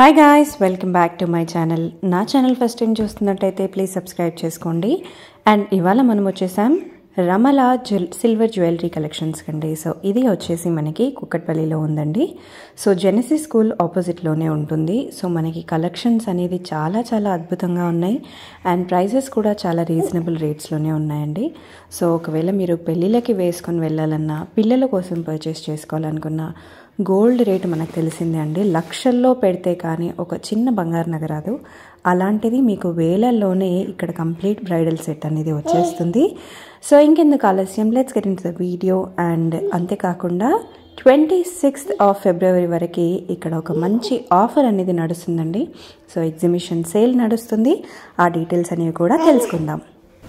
Hi guys welcome back to my channel నా channel first time చూస్తున్నట్టయితే please subscribe చేసుకోండి and ఇవాళ మనం వచ్చేసాం Ramala jewel silver jewellery collections కండి సో ఇది వచ్చేసి మనకి కుక్కట్పల్లిలో ఉందండి సో జెనసిస్ స్కూల్ ఆపోజిట్లోనే ఉంటుంది సో మనకి కలెక్షన్స్ అనేది చాలా చాలా అద్భుతంగా ఉన్నాయి అండ్ ప్రైజెస్ కూడా చాలా రీజనబుల్ రేట్స్లోనే ఉన్నాయండి సో ఒకవేళ మీరు పెళ్ళిళ్ళకి వేసుకొని వెళ్ళాలన్నా పిల్లల కోసం పర్చేస్ చేసుకోవాలనుకున్నా గోల్డ్ రేటు మనకు తెలిసిందే అండి లక్షల్లో పెడితే కానీ ఒక చిన్న బంగారు నగరాదు అలాంటిది మీకు వేలల్లోనే ఇక్కడ కంప్లీట్ బ్రైడల్ సెట్ అనేది వచ్చేస్తుంది సో ఇంకెందుకు ఆలస్యం let's get in the video and అంతేకాకుండా ట్వంటీ సిక్స్త్ ఆఫ్ ఫిబ్రవరి వరకు ఇక్కడ ఒక మంచి ఆఫర్ అనేది నడుస్తుందండి సో ఎగ్జిబిషన్ సేల్ నడుస్తుంది ఆ డీటెయిల్స్ అనేవి కూడా తెలుసుకుందాం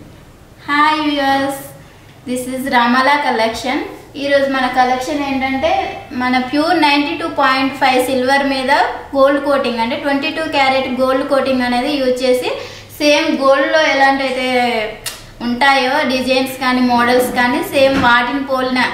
hi viewers this is Ramala collection ఈరోజు మన కలెక్షన్ ఏంటంటే మన pure ninety two point five silver మీద గోల్డ్ కోటింగ్ అంటే twenty two carat gold coating అనేది యూజ్ చేసి సేమ్ గోల్డ్లో ఎలాంటి అయితే ఉంటాయో డిజైన్స్ కానీ మోడల్స్ కానీ సేమ్ వాటిని పోలిన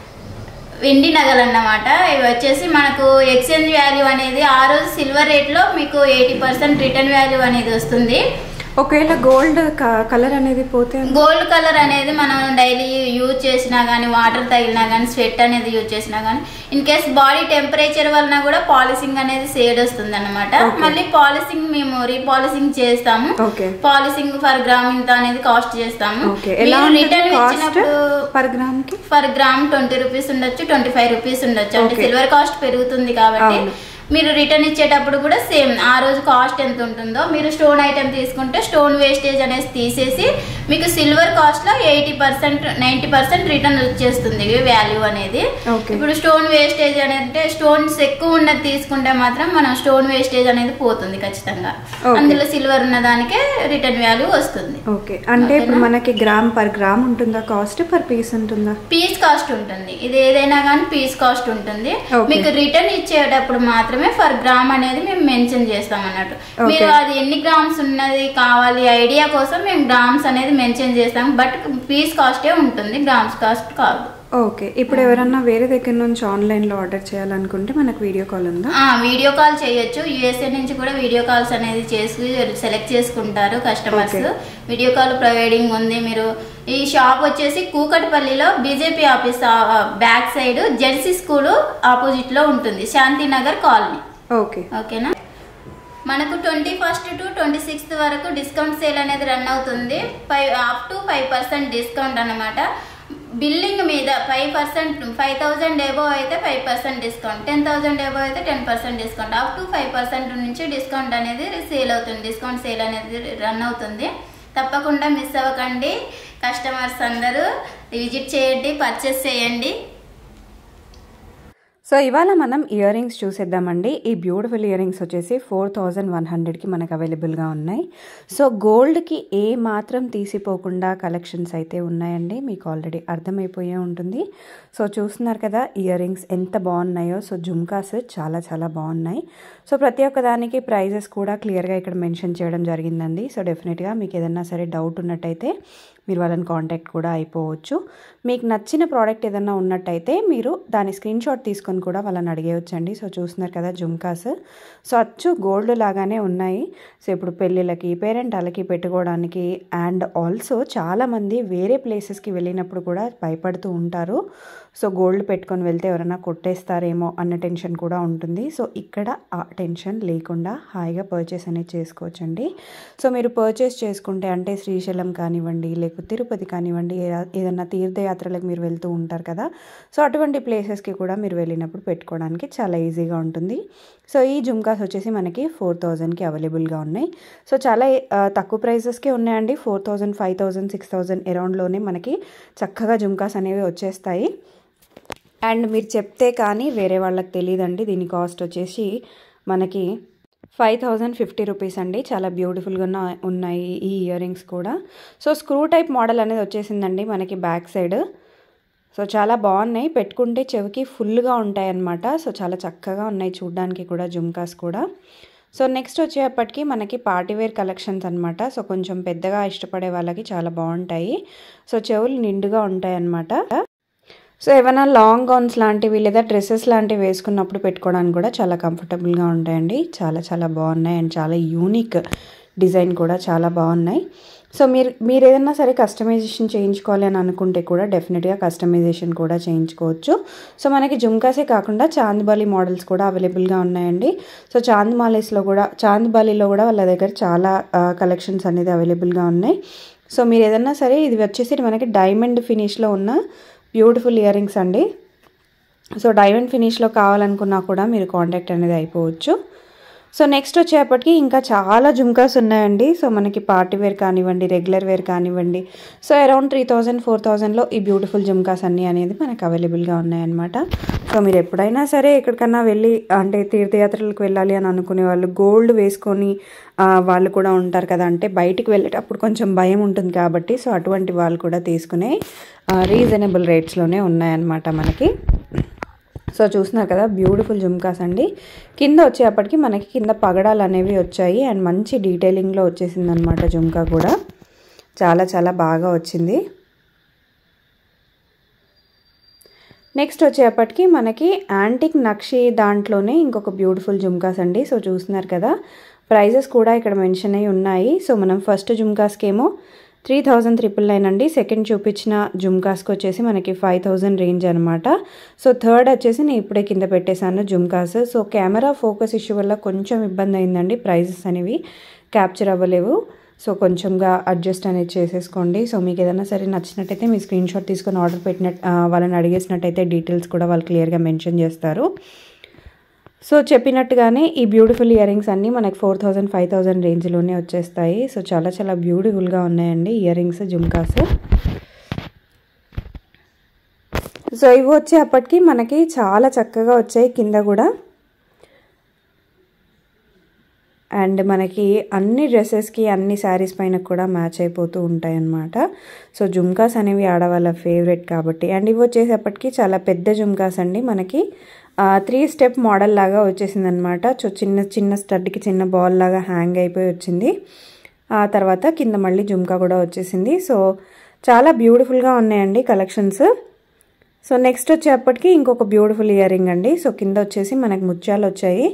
వెండి నగలు అన్నమాట ఇవి వచ్చేసి మనకు ఎక్స్చేంజ్ వాల్యూ అనేది ఆ రోజు సిల్వర్ రేట్లో మీకు ఎయిటీ పర్సెంట్ రిటర్న్ వాల్యూ అనేది వస్తుంది ఒకవేళ గోల్డ్ కలర్ అనేది పోతే గోల్డ్ కలర్ అనేది మనం డైలీ యూజ్ చేసినా కానీ వాటర్ తగిలినా కానీ స్వెట్ అనేది యూజ్ చేసినా కానీ ఇన్ కేస్ బాడీ టెంపరేచర్ వలన కూడా పాలిసింగ్ అనేది సేడ్ వస్తుంది అనమాట Okay. మళ్ళీ పాలిసింగ్ మేము రీపాలిసింగ్ చేస్తాము ఓకే పాలిసింగ్ ఫర్ గ్రామ్ ఇంత అనేది కాస్ట్ చేస్తాము ఓకే ఎలా రిటర్న్ కాస్ట్ ఇచ్చినప్పుడు పర్ గ్రామ్ కి ఫర్ గ్రామ్ ట్వంటీ రూపీస్ ఉండొచ్చు ట్వంటీ ఫైవ్ రూపీస్ ఉండొచ్చు అంటే Okay. సిల్వర్ కాస్ట్ పెరుగుతుంది కాబట్టి అవును. మీరు రిటర్న్ ఇచ్చేటప్పుడు కూడా సేమ్ ఆ రోజు కాస్ట్ ఎంత ఉంటుందో మీరు స్టోన్ ఐటమ్ తీసుకుంటే స్టోన్ వేస్టేజ్ అనేది తీసేసి మీకు సిల్వర్ కాస్ట్ లో eighty percent ninety percent return వచ్చేస్తుంది వాల్యూ అనేది Okay. ఇప్పుడు స్టోన్ వేస్టేజ్ అనేది అంటే స్టోన్స్ ఎక్కువ ఉన్నది తీసుకుంటే మాత్రం మనం స్టోన్ వేస్టేజ్ అనేది పోతుంది ఖచ్చితంగా Okay. అందులో సిల్వర్ ఉన్న దానికే రిటర్న్ వాల్యూ వస్తుంది ఓకే అంటే ఇప్పుడు మనకి గ్రామ్ పర్ గ్రామ్ ఉంటుందా కాస్ట్ పర్ పీస్ ఉంటుందా పీస్ కాస్ట్ ఉంటుంది ఇది ఏదైనా కానీ పీస్ కాస్ట్ ఉంటుంది Okay. మీకు రిటర్న్ ఇచ్చేటప్పుడు మాత్రమే ఫర్ గ్రామ్ అనేది మేము మెన్షన్ చేస్తాం అన్నట్టు Okay. మీరు అది ఎన్ని గ్రామ్స్ ఉన్నది కావాలి ఐడియా కోసం మేము గ్రామ్స్ అనేది మెన్షన్ చేస్తాం బట్ పీస్ కాస్టే ఉంటుంది గ్రామ్స్ కాస్ట్ కాదు ఓకే ఇప్పుడు ఎవరన్నా వేరే దగ్గర నుంచి ఆన్లైన్ లో ఆర్డర్ చేయాలనుకుంటే మనకు వీడియో కాల్ ఉందా ఆ, వీడియో కాల్ చేయొచ్చు యుఎస్ఏ నుంచి కూడా వీడియో కాల్స్ అనేది చేసి సెలెక్ట్ చేసుకుంటారు customers Okay. Video call providing ఉంది మీరు ఈ షాప్ వచ్చేసి కూకట్పల్లిలో BJP office back side jersey school opposite లో ఉంటుంది శాంతినగర్ కాలనీ ఓకే ఓకేనా మనకు twenty first to twenty sixth వరకు డిస్కౌంట్ సేల్ అనేది రన్ అవుతుంది five up to five percent discount అన్నమాట బిల్లింగ్ మీద five percent five thousand above అయితే five percent discount ten thousand above అయితే ten percent discount up to five percent నుంచి discount అనేది sale అవుతుంది డిస్కౌంట్ సేల్ అనేది రన్ అవుతుంది తప్పకుండా మిస్ అవ్వకండి కస్టమర్స్ అందరూ విజిట్ చేయండి పర్చేస్ చేయండి సో ఇవాళ మనం ఇయర్ రింగ్స్ చూసేద్దామండి ఈ బ్యూటిఫుల్ ఇయర్ రింగ్స్ వచ్చేసి ఫోర్ థౌజండ్ వన్ హండ్రెడ్కి మనకు అవైలబుల్గా ఉన్నాయి సో గోల్డ్కి ఏ మాత్రం తీసిపోకుండా కలెక్షన్స్ అయితే ఉన్నాయండి మీకు ఆల్రెడీ అర్థమైపోయే ఉంటుంది సో చూస్తున్నారు కదా ఇయర్ రింగ్స్ ఎంత బాగున్నాయో సో జుమ్కాస్ చాలా చాలా బాగున్నాయి సో ప్రతి ఒక్క దానికి ప్రైజెస్ కూడా క్లియర్గా ఇక్కడ మెన్షన్ చేయడం జరిగిందండి సో డెఫినెట్గా మీకు ఏదన్నా సరే డౌట్ ఉన్నట్టయితే మీరు వాళ్ళని కాంటాక్ట్ కూడా అయిపోవచ్చు మీకు నచ్చిన ప్రోడక్ట్ ఏదన్నా ఉన్నట్టయితే మీరు దాని స్క్రీన్ షాట్ తీసుకొని కూడా వాళ్ళని అడిగేయచ్చండి సో చూస్తున్నారు కదా జుమ్కాస్ సో అచ్చు గోల్డ్ లాగానే ఉన్నాయి సో ఇప్పుడు పెళ్ళిళ్ళకి పేరెంటాలకి పెట్టుకోవడానికి అండ్ ఆల్సో చాలామంది వేరే ప్లేసెస్కి వెళ్ళినప్పుడు కూడా భయపడుతూ ఉంటారు సో గోల్డ్ పెట్టుకొని వెళ్తే ఎవరైనా కొట్టేస్తారేమో అన్న టెన్షన్ కూడా ఉంటుంది సో ఇక్కడ ఆ టెన్షన్ లేకుండా హాయిగా పర్చేస్ అనేది చేసుకోవచ్చండి సో మీరు పర్చేస్ చేసుకుంటే అంటే శ్రీశైలం కానివ్వండి లేకపోతే తిరుపతి కానివ్వండి ఏ- ఏదన్నా తీర్థయాత్రలకు మీరు వెళ్తూ ఉంటారు కదా సో అటువంటి ప్లేసెస్కి కూడా మీరు వెళ్ళినప్పుడు పెట్టుకోవడానికి చాలా ఈజీగా ఉంటుంది సో ఈ జుమ్కాస్ వచ్చేసి మనకి ఫోర్ థౌజండ్కి అవైలబుల్గా ఉన్నాయి సో చాలా ఆ, తక్కువ ప్రైజెస్కే ఉన్నాయండి four thousand five thousand six thousand అరౌండ్లోనే మనకి చక్కగా జుమ్కాస్ అనేవి వచ్చేస్తాయి అండ్ మీరు చెప్తే కానీ వేరే వాళ్ళకి తెలియదండి దీని కాస్ట్ వచ్చేసి మనకి ఫైవ్ థౌజండ్ ఫిఫ్టీ రూపీస్ అండి చాలా బ్యూటిఫుల్గా ఉన్న ఉన్నాయి ఈ ఇయర్ రింగ్స్ కూడా సో స్క్రూ టైప్ మోడల్ అనేది వచ్చేసిందండి మనకి బ్యాక్ సైడ్ సో చాలా బాగున్నాయి పెట్టుకుంటే చెవికి ఫుల్గా ఉంటాయి అన్నమాట సో చాలా చక్కగా ఉన్నాయి చూడడానికి కూడా జుమ్కాస్ కూడా సో నెక్స్ట్ వచ్చేప్పటికి మనకి పార్టీవేర్ కలెక్షన్స్ అనమాట సో కొంచెం పెద్దగా ఇష్టపడే వాళ్ళకి చాలా బాగుంటాయి సో చెవులు నిండుగా ఉంటాయి అన్నమాట సో ఏమైనా లాంగ్ గౌన్స్ లాంటివి లేదా డ్రెస్సెస్ లాంటివి వేసుకున్నప్పుడు పెట్టుకోవడానికి కూడా చాలా కంఫర్టబుల్గా ఉంటాయండి చాలా చాలా బాగున్నాయి అండ్ చాలా యూనిక్ డిజైన్ కూడా చాలా బాగున్నాయి సో మీరు మీరు ఏదైనా సరే కస్టమైజేషన్ చేయించుకోవాలి అని అనుకుంటే కూడా డెఫినెట్గా కస్టమైజేషన్ కూడా చేయించుకోవచ్చు సో మనకి జుమ్కాసే కాకుండా చాంద్బాలి మోడల్స్ కూడా అవైలబుల్గా ఉన్నాయండి సో చాంద్మాలీస్లో కూడా చాంద్బాలీలో కూడా వాళ్ళ దగ్గర చాలా కలెక్షన్స్ అనేది అవైలబుల్గా ఉన్నాయి సో మీరు ఏదన్నా సరే ఇది వచ్చేసి మనకి డైమండ్ ఫినిష్లో ఉన్న బ్యూటిఫుల్ ఇయర్ రింగ్స్ అండి సో డైమండ్ ఫినిష్లో కావాలనుకున్నా కూడా మీరు కాంటాక్ట్ అనేది అయిపోవచ్చు సో నెక్స్ట్ వచ్చేపటికి ఇంకా చాలా జుమ్కాస్ ఉన్నాయండి సో మనకి పార్టీ వేర్ కానివ్వండి రెగ్యులర్ వేర్ కానివ్వండి so around three thousand four థౌజండ్లో ఈ బ్యూటిఫుల్ జుమ్కాస్ అన్నీ అనేది మనకు అవైలబుల్గా ఉన్నాయన్నమాట సో మీరు ఎప్పుడైనా సరే ఎక్కడికన్నా వెళ్ళి అంటే తీర్థయాత్రలకు వెళ్ళాలి అని అనుకునే వాళ్ళు గోల్డ్ వేసుకొని వాళ్ళు కూడా ఉంటారు కదా అంటే బయటికి వెళ్ళేటప్పుడు కొంచెం భయం ఉంటుంది కాబట్టి సో అటువంటి వాళ్ళు కూడా తీసుకునే రీజనబుల్ రేట్స్లోనే ఉన్నాయన్నమాట మనకి సో చూస్తున్నారు కదా బ్యూటిఫుల్ జుమ్కాస్ అండి కింద వచ్చేప్పటికి మనకి కింద పగడాలు అనేవి వచ్చాయి అండ్ మంచి డీటెయిలింగ్లో వచ్చేసింది అనమాట జుమ్కా కూడా చాలా చాలా బాగా వచ్చింది నెక్స్ట్ వచ్చేప్పటికి మనకి యాంటిక్ నక్షి దాంట్లోనే ఇంకొక బ్యూటిఫుల్ జుమ్కాస్ అండి సో చూస్తున్నారు కదా ప్రైజెస్ కూడా ఇక్కడ మెన్షన్ అయి ఉన్నాయి సో మనం ఫస్ట్ జుమ్కాస్కి ఏమో త్రీ థౌజండ్ త్రిపుల్ నైన్ అండి సెకండ్ చూపించిన జుమ్కాస్కి వచ్చేసి మనకి ఫైవ్ థౌజండ్ రేంజ్ అనమాట సో థర్డ్ వచ్చేసి నేను ఇప్పుడే కింద పెట్టేశాను jhumkas so camera focus issue వల్ల కొంచెం ఇబ్బంది అయిందండి ప్రైజెస్ అనేవి క్యాప్చర్ అవ్వలేవు సో కొంచెంగా అడ్జస్ట్ అనేది చేసేసుకోండి సో మీకు ఏదైనా సరే నచ్చినట్టయితే మీ స్క్రీన్ షాట్ తీసుకొని ఆర్డర్ పెట్టిన వాళ్ళని అడిగేసినట్టయితే డీటెయిల్స్ కూడా వాళ్ళు క్లియర్గా మెన్షన్ చేస్తారు సో చెప్పినట్టుగానే ఈ బ్యూటిఫుల్ ఇయర్ రింగ్స్ అన్నీ మనకి ఫోర్ థౌజండ్ ఫైవ్ థౌజండ్ రేంజ్లోనే వచ్చేస్తాయి సో చాలా చాలా బ్యూటిఫుల్గా ఉన్నాయండి ఇయర్ రింగ్స్ జుమ్కాస్ సో ఇవి వచ్చేప్పటికి మనకి చాలా చక్కగా వచ్చాయి కింద కూడా అండ్ మనకి అన్ని డ్రెస్సెస్కి అన్ని శారీస్ పైన కూడా మ్యాచ్ అయిపోతూ ఉంటాయి అన్నమాట సో జుమ్కాస్ అనేవి ఆడవాళ్ళ ఫేవరెట్ కాబట్టి అండ్ ఇవి వచ్చేసేపటికి చాలా పెద్ద జుమ్కాస్ అండి మనకి త్రీ స్టెప్ మోడల్ లాగా వచ్చేసింది అనమాట సో చిన్న చిన్న స్టడ్కి చిన్న బాల్ లాగా హ్యాంగ్ అయిపోయి వచ్చింది ఆ తర్వాత కింద మళ్ళీ జుమ్కా కూడా వచ్చేసింది సో చాలా బ్యూటిఫుల్గా ఉన్నాయండి కలెక్షన్స్ సో నెక్స్ట్ వచ్చేప్పటికి ఇంకొక బ్యూటిఫుల్ ఇయర్ రింగ్ అండి సో కింద వచ్చేసి మనకి ముత్యాలు వచ్చాయి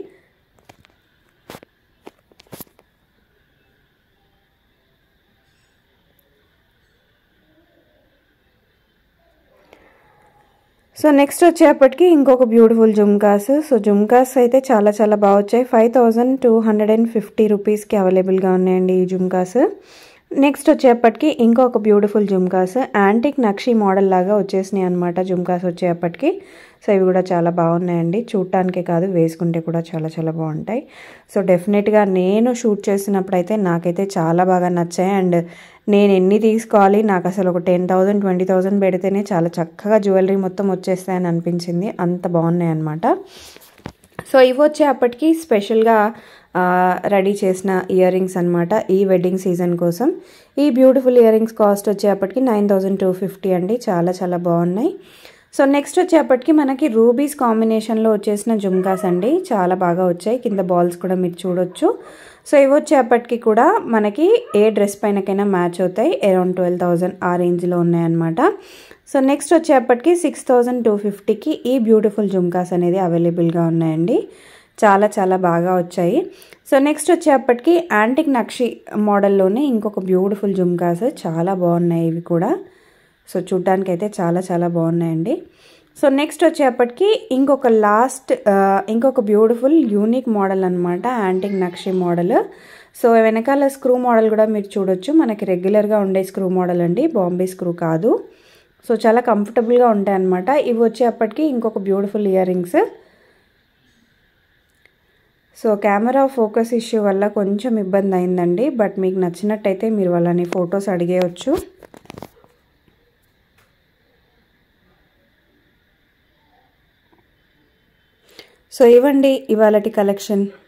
సో నెక్స్ట్ వచ్చేప్పటికి ఇంకొక బ్యూటిఫుల్ జుమ్కాస్ సో జుమ్కాస్ అయితే చాలా చాలా బాగా వచ్చాయి five thousand two hundred and fifty రూపీస్కి అవైలబుల్గా ఉన్నాయండి ఈ జుమ్కాస్ నెక్స్ట్ వచ్చేప్పటికి ఇంకొక బ్యూటిఫుల్ జుమ్కాస్ యాంటిక్ నక్షి మోడల్ లాగా వచ్చేసినాయి అనమాట జుమ్కాస్ వచ్చేప్పటికి సో ఇవి కూడా చాలా బాగున్నాయండి చూడటానికే కాదు వేసుకుంటే కూడా చాలా చాలా బాగుంటాయి సో డెఫినెట్గా నేను షూట్ చేసినప్పుడు అయితే నాకైతే చాలా బాగా నచ్చాయి అండ్ నేను ఎన్ని తీసుకోవాలి నాకు అసలు ఒక టెన్ థౌజండ్ ట్వంటీ థౌజండ్ పెడితేనే చాలా చక్కగా జ్యువెలరీ మొత్తం వచ్చేస్తాయని అనిపించింది అంత బాగున్నాయి అనమాట సో ఇవి వచ్చేప్పటికి స్పెషల్గా రెడీ చేసిన ఇయర్ రింగ్స్ అనమాట ఈ వెడ్డింగ్ సీజన్ కోసం ఈ బ్యూటిఫుల్ ఇయర్ రింగ్స్ కాస్ట్ వచ్చేప్పటికి నైన్ థౌజండ్ టూ ఫిఫ్టీ అండి చాలా చాలా బాగున్నాయి సో నెక్స్ట్ వచ్చేప్పటికి మనకి రూబీస్ కాంబినేషన్లో వచ్చేసిన జుమ్కాస్ అండి చాలా బాగా వచ్చాయి కింద బాల్స్ కూడా మీరు చూడొచ్చు సో ఇవి వచ్చేప్పటికి కూడా మనకి ఏ డ్రెస్ పైనకైనా మ్యాచ్ అవుతాయి అరౌండ్ ట్వెల్వ్ థౌజండ్ ఆ రేంజ్లో ఉన్నాయన్నమాట సో నెక్స్ట్ వచ్చేప్పటికి సిక్స్ థౌజండ్ టూ ఫిఫ్టీకి ఈ బ్యూటిఫుల్ జుమ్కాస్ అనేది అవైలబుల్గా ఉన్నాయండి చాలా చాలా బాగా వచ్చాయి సో నెక్స్ట్ వచ్చేప్పటికి యాంటిక్ నక్షి మోడల్లోనే ఇంకొక బ్యూటిఫుల్ జుమ్కాస్ చాలా బాగున్నాయి ఇవి కూడా సో చూడ్డానికి అయితే చాలా చాలా బాగున్నాయండి సో నెక్స్ట్ వచ్చేప్పటికి ఇంకొక లాస్ట్ ఇంకొక బ్యూటిఫుల్ యూనిక్ మోడల్ అనమాట యాంటిక్ నక్షి మోడల్ సో వెనకాల స్క్రూ మోడల్ కూడా మీరు చూడొచ్చు మనకి రెగ్యులర్గా ఉండే స్క్రూ మోడల్ అండి బాంబే స్క్రూ కాదు సో చాలా కంఫర్టబుల్గా ఉంటాయి అనమాట ఇవి వచ్చేప్పటికి ఇంకొక beautiful earrings so camera focus issue వల్ల కొంచెం ఇబ్బంది అయిందండి బట్ మీకు నచ్చినట్టయితే మీరు వాళ్ళని ఫొటోస్ అడిగేయచ్చు సో ఇవ్వండి ఇవాళటి కలెక్షన్